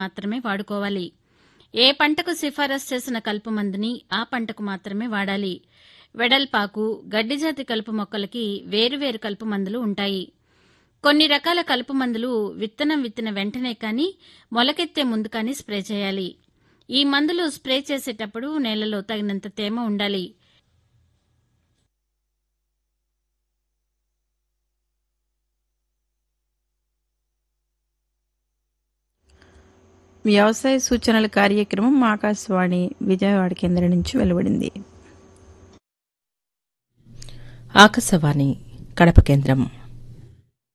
మాత్రమే వాడుకోవాలి ఏ పంటకు సిఫారసు చేసిన కలుపు మందుని ఆ పంటకు మాత్రమే వాడాలి వెడల్పాకు గడ్డిజాతి కలుపు మొక్కలకి వేరువేరు కలుపు మందులు ఉంటాయి కొన్ని రకాల కలుపు మందులు విత్తనం విత్తిన వెంటనే కానీ మొలకెత్తే ముందు కానీ స్ప్రే చేయాలి ఈ మందులు స్ప్రే చేసేటప్పుడు నేలలో తగినంత తేమ ఉండాలి వ్యవసాయ సూచనల కార్యక్రమం ఆకాశవాణి విజయవాడ కేంద్రం నుంచి వెలువడింది ఆకాశవాణి కడప కేంద్రం